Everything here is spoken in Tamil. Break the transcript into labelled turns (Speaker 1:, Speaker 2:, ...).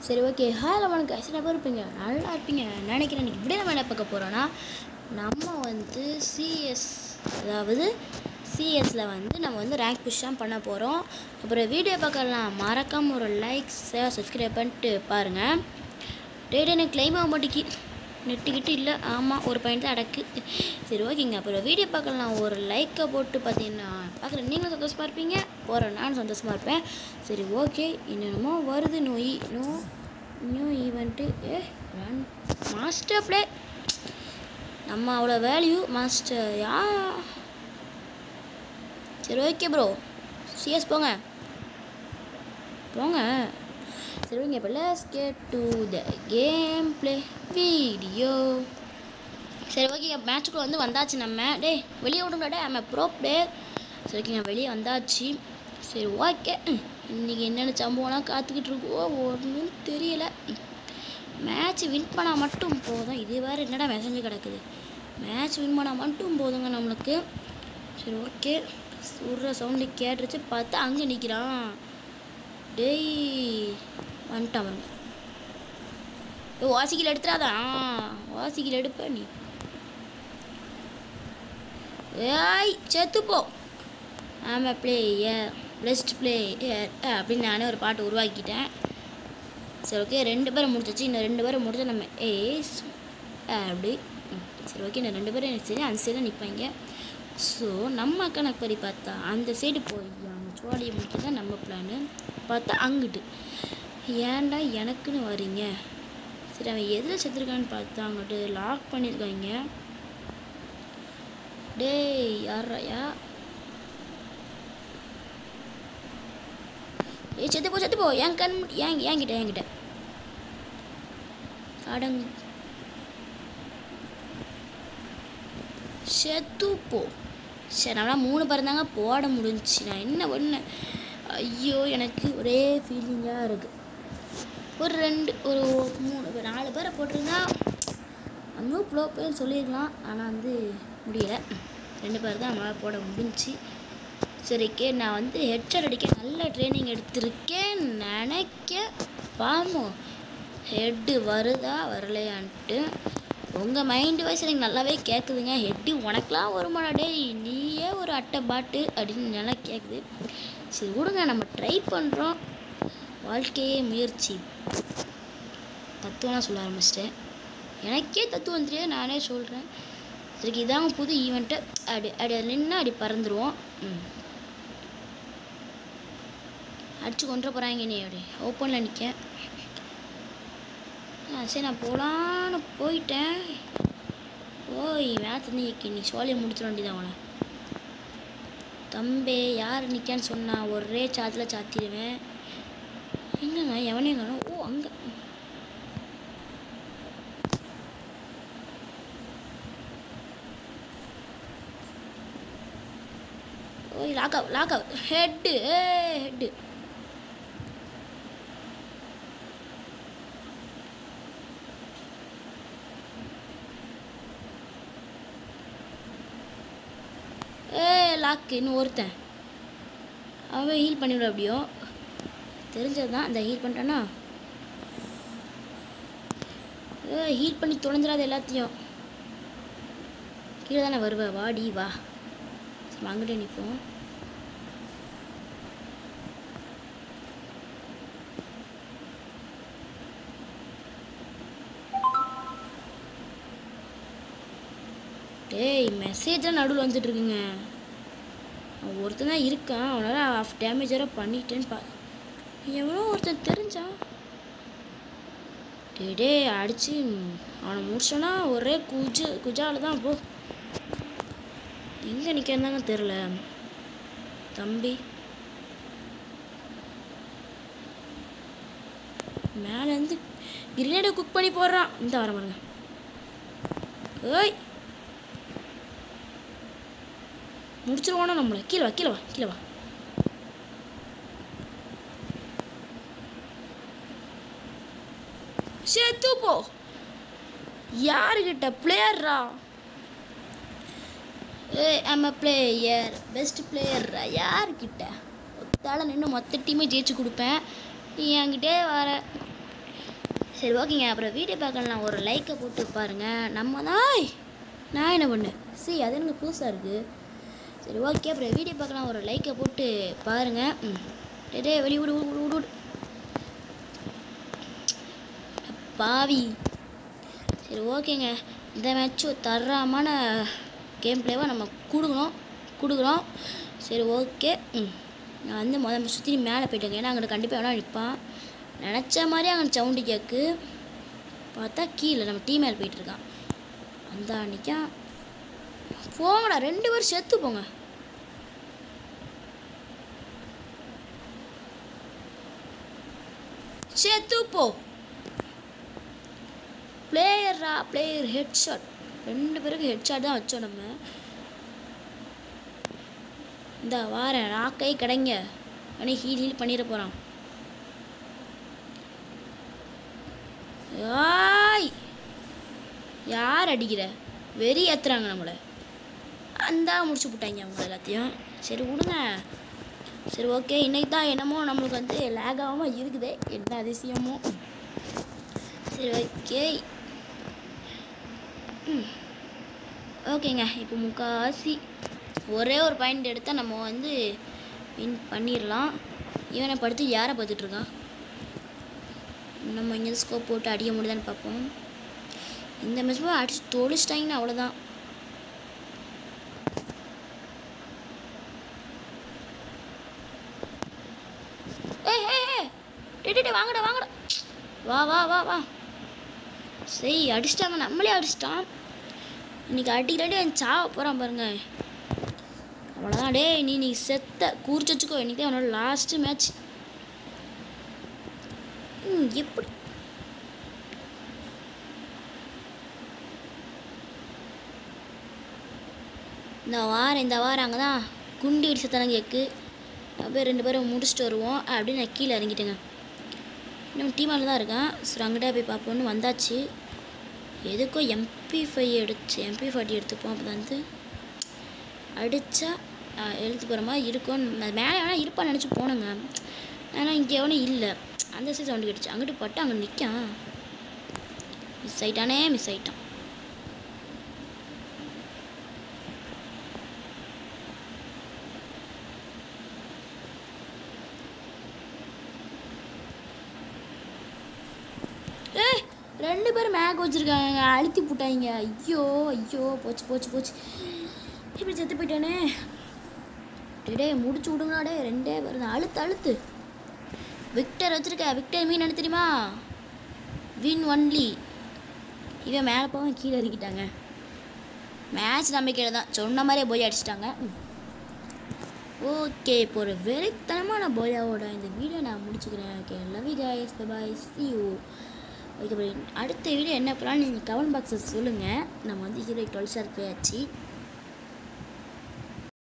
Speaker 1: சரி ஓகே ஹாய் வணக்கம் guys. நிறைய பேர் இருப்பீங்க நல்லா இருப்பீங்க நினைக்கிறேன் இன்னைக்கு இப்படி நம்ம என்ன பார்க்க போகிறோன்னா நம்ம வந்து சிஎஸ் அதாவது சிஎஸ்ல வந்து நம்ம வந்து ரேங்க் புஷ் தான் பண்ண போகிறோம் அப்புறம் வீடியோ பார்க்கலாம் மறக்காம ஒரு லைக் சப்ஸ்கிரைப் பண்ணிட்டு பாருங்கள் டேட் எனக்கு கிளைம் ஆக மாட்டேங்கி நெட்டுக்கிட்டு இல்லை ஆமாம் ஒரு பாயிண்ட் தான் அடக்கு சரி ஓகேங்க அப்புறம் வீடியோ பார்க்கலாம் ஒரு லைக்கை போட்டு பார்த்தீங்கன்னா பார்க்குற நீங்களும் சந்தோஷமாக இருப்பீங்க போகிற நானும் சந்தோஷமாக இருப்பேன் சரி ஓகே என்னென்னமோ வருது நோய் no new event a run master play நம்ம அவ்வளோ வேல்யூ மாஸ்டர் யா சரி ஓகே ப்ரோ சிஎஸ் போங்க போங்க சரி ஓகே இப்போ let's get to the game play video சரி ஓகேங்க மேட்ச்சுக்குள்ள வந்து வந்தாச்சு நம்ம டேய் வெளியே விடுங்க டே நம்ம ப்ரோ பிளேயர் சரி ஓகேங்க வெளியே வந்தாச்சு சரி ஓகே இன்றைக்கி என்னென்ன சம்பவம்லாம் காத்துக்கிட்டு இருக்கோ ஒன்றும் தெரியல மேட்ச் வின் பண்ணால் மட்டும் போதும் இது வேறு என்னடா மெசேஜ் கிடக்குது மேட்ச் வின் பண்ணால் மட்டும் போதுங்க நம்மளுக்கு சரி ஓகே சுடுற சவுண்டு கேட்டுருச்சு பார்த்தா அங்கே நிற்கிறான் டேய் வந்துட்டான் பாருங்க ஏ வாசிக்கில் எடுத்துடாதான் வாசிக்கில் எடுப்ப நீ ஏய் செத்துப்போ ஆமாம் பிளேயர் பெஸ்ட் பிளேயர் அப்படின்னு நானே ஒரு பாட்டு உருவாக்கிட்டேன் சரி ஓகே ரெண்டு பேரும் முடிச்சிச்சு இன்னும் ரெண்டு பேரும் முடிச்சா நம்ம ஏஸ் அப்படி ம், சரி ஓகே இன்னும் ரெண்டு பேரும் எனக்கு சரி அந்த சைடில் நிற்பாங்க ஸோ நம்ம கணக்கு படி பார்த்தா அந்த சைடு போய் அவங்க சோழியை முடிக்க தான் நம்ம பிளானு பார்த்தா அங்கிட்டு ஏன்டா எனக்குன்னு வரீங்க சரி அவன் எதில் செத்துருக்கான்னு பார்த்தா அங்கிட்டு லாக் பண்ணியிருக்காங்க டேய் யாரையா ஏய் செத்து போ செத்து போ என் கண் ஏன் என்கிட்ட என்கிட்ட அடங் செத்து போ சரி நம்மளாம் மூணு பேர் தாங்க போட முடிஞ்சுச்சு நான் என்ன பண்ணேன் ஐயோ எனக்கு ஒரே ஃபீலிங்காக இருக்குது ஒரு ரெண்டு ஒரு மூணு பேர் நாலு பேரை போட்டிருந்தா அந்த ப்ளோ பேர் சொல்லியிருக்கலாம் ஆனால் வந்து முடியலை ரெண்டு பேர் தான் நம்மளால் போட முடிஞ்சுச்சு சரிக்கே நான் வந்து ஹெட்செட் அடிக்க நல்ல ட்ரைனிங் எடுத்திருக்கேன் நினைக்க பாமோ ஹெட்டு வருதா வரலையான்ட்டு உங்கள் மைண்டு வைஸ் எனக்கு நல்லாவே கேட்குதுங்க ஹெட்டு உனக்கெலாம் வருமாடா டேய் நீயே ஒரு அட்டை பாட்டு அப்படின்னு நல்லா கேட்குது சரி விடுங்க நம்ம ட்ரை பண்ணுறோம் வாழ்க்கையே முயற்சி தத்துவம்லாம் சொல்ல ஆரம்பிச்சிட்டேன் எனக்கே தத்துவம் தெரியாது நானே சொல்கிறேன் சரி இதாங்க புது ஈவெண்ட்டு அப்படி அப்படி நின்று அப்படி பறந்துருவோம் ம் அடிச்சு கொண்டு போகிறாங்க நீ அப்படி ஓப்பனில் நிற்க ஆ சரி நான் போகலான்னு போயிட்டேன் ஓய் மேட்ச் வந்து நீ சோழியை முடிச்சிட வேண்டியது அவனை தம்பி யார் நிற்கான்னு சொன்னா ஒரே சாத்தில் சாத்திடுவேன் எங்கங்க எவனையும் காணும் ஓ அங்கே ஓய் lock out lock out head head ஏ லாக்கு இன்னும் ஒருத்தன் அவன் ஹீல் பண்ணிவிட அப்படியோ தெரிஞ்சது தான் அந்த ஹீல் பண்ணிட்டானா ஏ ஹீல் பண்ணி தொலைஞ்சிடாத எல்லாத்தையும் கீழே தானே வருவ வாடி வா சரி அங்கிட்டே நிற்போம் டேய் மெசேஜ்லாம் நடுவில் வந்துட்டு இருக்குங்க அவன் ஒருத்தன் தான் இருக்கான் அவனால் ஆஃப் டேமேஜராக பண்ணிட்டேன்னு பா எவனோ ஒருத்தன் தெரிஞ்சான் டே டே அடித்து அவனை முடிச்சோன்னா ஒரே குஜு குஜால தான் போ எங்கே நிற்கிறதாங்க தெரில தம்பி மேலேருந்து கிரினேடை குக் பண்ணி போடுறான் இந்த வர பாருங்க ஏய் முடிச்சிருவானோ நம்மளை கீழே வா கீழே வா கீழே வா செத்து போ யாருக்கிட்ட பிளேயர்ரா ஏய் ஐம் அ பிளேயர் பெஸ்ட் பிளேயர்ரா யாருக்கிட்ட ஒத்தால நின்று மொத்த டீமே ஜெயிச்சு கொடுப்பேன் நீ என்கிட்டே வர சரி ஓகேங்க அப்புறம் வீடியோ பார்க்கலாம் ஒரு லைக்கை போட்டு பாருங்க நம்ம தான் நான் என்ன பண்ணேன் சரி அது எனக்கு புதுசாக இருக்குது சரி ஓகே அப்புறம் வீடியோ பார்க்கலாம் ஒரு லைக்கை போட்டு பாருங்க ம் டேய், டேய் வெளிய விடு விடு விடு விடு பாவி சரி ஓகேங்க இந்த மேட்ச்சும் தரமான கேம் பிளேவாக நம்ம கொடுக்கணும் கொடுக்குறோம் சரி ஓகே ம் நான் வந்து முதல்ல சுற்றி மேலே போயிட்டேங்க ஏன்னா அங்கே கண்டிப்பாக வேணா நிற்பான் நினச்ச மாதிரி அங்கே சவுண்டு கேட்கு பார்த்தா கீழே நம்ம டீ மேலே போயிட்டுருக்கான் அந்த அன்னைக்கா போங்கடா ரெண்டு பேரும் செத்து போங்க செத்து போ பிளேயரா பிளேயர் ஹெட் ஷாட் ரெண்டு பேருக்கு ஹெட் ஷாட் தான் வச்சோம் நம்ம இந்த வாரேன் ராக்கை கிடைங்க ஆனால் ஹீல் ஹீல் பண்ணிட போகிறான் ஆய் யார் அடிக்கிற வெறி ஏத்துறாங்க நம்மளை அந்த முடிச்சு விட்டாங்க அவங்க எல்லாத்தையும் சரி விடுங்க சரி ஓகே இன்னைக்கு தான் என்னமோ நம்மளுக்கு வந்து லேக் ஆகாமல் இருக்குது என்ன அதிசயமோ சரி ஓகே ம் ஓகேங்க இப்போ முக்கால்வாசி ஒரே ஒரு பாயிண்ட் எடுத்தால் நம்ம வந்து வின் பண்ணிடலாம் இவனை படுத்து யாரை பார்த்துட்டு இருக்கான் நம்ம இங்கே ஸ்கோப் போட்டு அடிக்க முடியுதான்னு பார்ப்போம் இந்த மேட்ச் அடிச்சு தொழிச்சிட்டாங்கன்னா அவ்வளோதான் ஏய் ஏய் ஏய் டேய், டேய் டேய், வாங்கடா வாங்கடா வா வா வா வா சரி அடிச்சிட்டாங்க நம்மளே அடிச்சிட்டான் இன்னைக்கு அடிக்கடி என் சாவ போகிறான் பாருங்க அவ்வளோதான் டேய் நீ நீ செத்த குறிச்சு வச்சுக்கோ இன்னைக்கு அவனோட லாஸ்ட்டு மேட்ச் ம் எப்படி இந்த வாரம் இந்த வாரம் அங்கே தான் குண்டி இடிச்ச தரம் கேக்கு அப்படியே ரெண்டு பேரும் முடிச்சுட்டு வருவோம் அப்படின்னு நான் கீழே இறங்கிட்டேங்க இன்னும் டீமாவில் தான் இருக்கேன் சரி அங்கிட்ட போய் பார்ப்போம்னு வந்தாச்சு எதுக்கோ எம்பி ஃபைவ் எடுத்து எம்பி ஃபார்ட்டி எடுத்துப்போம் அப்போ வந்து அடித்தா எழுத்து போகிற மாதிரி இருக்கும் நான் மேலே வேணால் இருப்பான்னு நினச்சி போனேங்க ஆனால் இங்கே எவனும் இல்லை அந்த சைடு சவுண்டு கிடச்சி அங்கிட்டு பட்டு அங்கே நிற்கான் மிஸ் ஆயிட்டானே மிஸ் ஆயிட்டான் ஏய் ரெண்டு பேரும் மேக் வச்சுருக்காங்க அழுத்தி போட்டாங்க ஐயோ ஐயோ போச்சு போச்சு போச்சு இப்படி செத்து போயிட்டானே டேய், டேய் முடிச்சு விடுங்கடா டே ரெண்டே பேர் தான் அழுத்து அழுத்து விக்டர் வச்சிருக்க விக்டர் மீன் என்ன தெரியுமா வின் ஒன்லி இவன் மேலே போக கீழே இறக்கிட்டாங்க மேட்ச் நம்பிக்கையில் தான் சொன்ன மாதிரியே போய் அடிச்சிட்டாங்க ஓகே இப்போ ஒரு வெறித்தனமான போயாவோட இந்த வீடியோ நான் முடிச்சுக்கிறேன் okay love you guys bye see you okay அடுத்த வீடியோ என்ன பண்ணலாம் நீங்கள் கமெண்ட் பாக்ஸில் சொல்லுங்கள் நம்ம வந்து ஹீரோ டுவெல் ஸ்டார் போயாச்சு